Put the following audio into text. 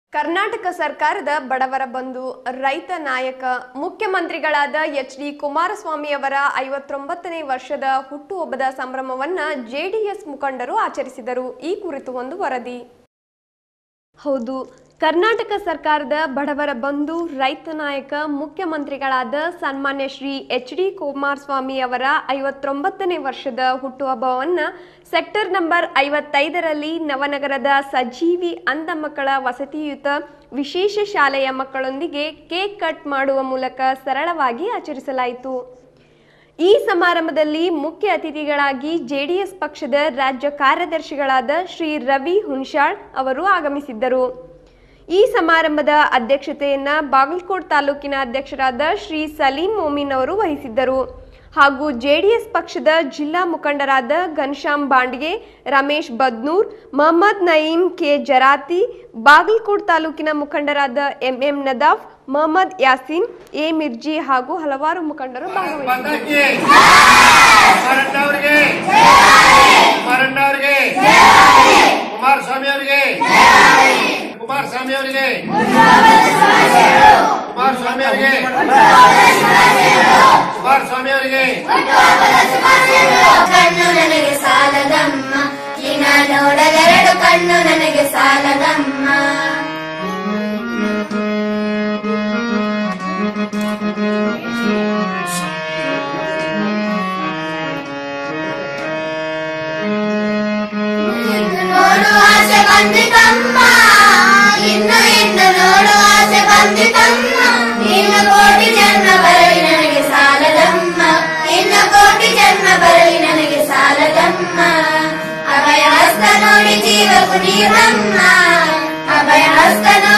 ಕರ್ನಾಟಕ ಸರ್ಕಾರದ ಬಡವರ ಬಂಧು ರೈತ ನಾಯಕ ಮುಖ್ಯಮಂತ್ರಿಗಳಾದ ಎಚ್ ಡಿ ಕುಮಾರಸ್ವಾಮಿ ಅವರ ಐವತ್ತೊಂಬತ್ತನೇ ವರ್ಷದ ಹುಟ್ಟುಹಬ್ಬದ ಸಂಭ್ರಮವನ್ನ ಜೆಡಿಎಸ್ ಮುಖಂಡರು ಆಚರಿಸಿದರು ಈ ಕುರಿತು ಒಂದು ವರದಿ ಹೌದು ಕರ್ನಾಟಕ ಸರ್ಕಾರದ ಬಡವರ ಬಂಧು ರೈತ ನಾಯಕ ಮುಖ್ಯಮಂತ್ರಿಗಳಾದ ಸನ್ಮಾನ್ಯ ಶ್ರೀ ಎಚ್ ಡಿ ಕುಮಾರಸ್ವಾಮಿ ಅವರ ಐವತ್ತೊಂಬತ್ತನೇ ವರ್ಷದ ಹುಟ್ಟುಹಬ್ಬವನ್ನು ಸೆಕ್ಟರ್ ನಂಬರ್ ಐವತ್ತೈದರಲ್ಲಿ ನವನಗರದ ಸಜೀವಿ ಅಂಧ ಮಕ್ಕಳ ವಸತಿಯುತ ವಿಶೇಷ ಶಾಲೆಯ ಮಕ್ಕಳೊಂದಿಗೆ ಕೇಕ್ ಕಟ್ ಮಾಡುವ ಮೂಲಕ ಸರಳವಾಗಿ ಆಚರಿಸಲಾಯಿತು ಈ ಸಮಾರಂಭದಲ್ಲಿ ಮುಖ್ಯ ಅತಿಥಿಗಳಾಗಿ ಜೆಡಿಎಸ್ ಪಕ್ಷದ ರಾಜ್ಯ ಕಾರ್ಯದರ್ಶಿಗಳಾದ ಶ್ರೀ ರವಿ ಹುನ್ಶಾಳ್ ಅವರು ಆಗಮಿಸಿದ್ದರು ಈ ಸಮಾರಂಭದ ಅಧ್ಯಕ್ಷತೆಯನ್ನ ಬಾಗಲಕೋಟ್ ತಾಲೂಕಿನ ಅಧ್ಯಕ್ಷರಾದ ಶ್ರೀ ಸಲೀಂ ಮೊಮಿನ್ ಅವರು ವಹಿಸಿದ್ದರು ಹಾಗೂ ಜೆಡಿಎಸ್ ಪಕ್ಷದ ಜಿಲ್ಲಾ ಮುಖಂಡರಾದ ಘನಶ್ಯಾಮ್ ಬಾಂಡ್ಗೆ ರಮೇಶ್ ಬದ್ನೂರ್ ಮೊಹಮ್ಮದ್ ನಯೀಂ ಕೆ ಜರಾತಿ ಬಾಗಲಕೋಟ್ ತಾಲೂಕಿನ ಮುಖಂಡರಾದ ಎಂಎಂ ನದಾಫ್ ಮೊಹಮ್ಮದ್ ಯಾಸೀನ್ ಎ ಮಿರ್ಜಿ ಹಾಗೂ ಹಲವಾರು ಮುಖಂಡರು ಭಾಗವಹಿಸಿದ್ದರು ಕುಮಾರಣ್ಣ ಅವರಿಗೆ ಕುಮಾರಣ್ಣ ಅವರಿಗೆ ಕುಮಾರಸ್ವಾಮಿ ಅವರಿಗೆ ಕುಮಾರಸ್ವಾಮಿ ಅವರಿಗೆ ಕುಮಾರಸ್ವಾಮಿ ಅವರಿಗೆ ಕುಮಾರಸ್ವಾಮಿ ಅವರಿಗೆ ಕಣ್ಣು ನನಗೆ ಸಾಲದಮ್ಮ ನಿನ್ನ ನೋಡಲೆರಡು ಕಣ್ಣು ನನಗೆ ಸಾಲದಮ್ಮ ಇನ್ನು ನೋಡು ಆಸೆ ಬಂದಿತಮ್ಮ ಇನ್ನು ಇನ್ನು ನೋಡು ಆಸೆ ಬಂದಿತಮ್ಮ ಇನ್ನು ಕೋಟಿ ಜನ್ಮ ಬರಲಿ ನನಗೆ ಸಾಲದಮ್ಮ ಇನ್ನು ಕೋಟಿ ಜನ್ಮ ಬರಲಿ ನನಗೆ ಸಾಲದಮ್ಮ ಅಭಯ ಹಸ್ತ ನೋಡಿ ಜೀವಕು ನೀವಮ್ಮ ಅಭಯ ಹಸ್ತ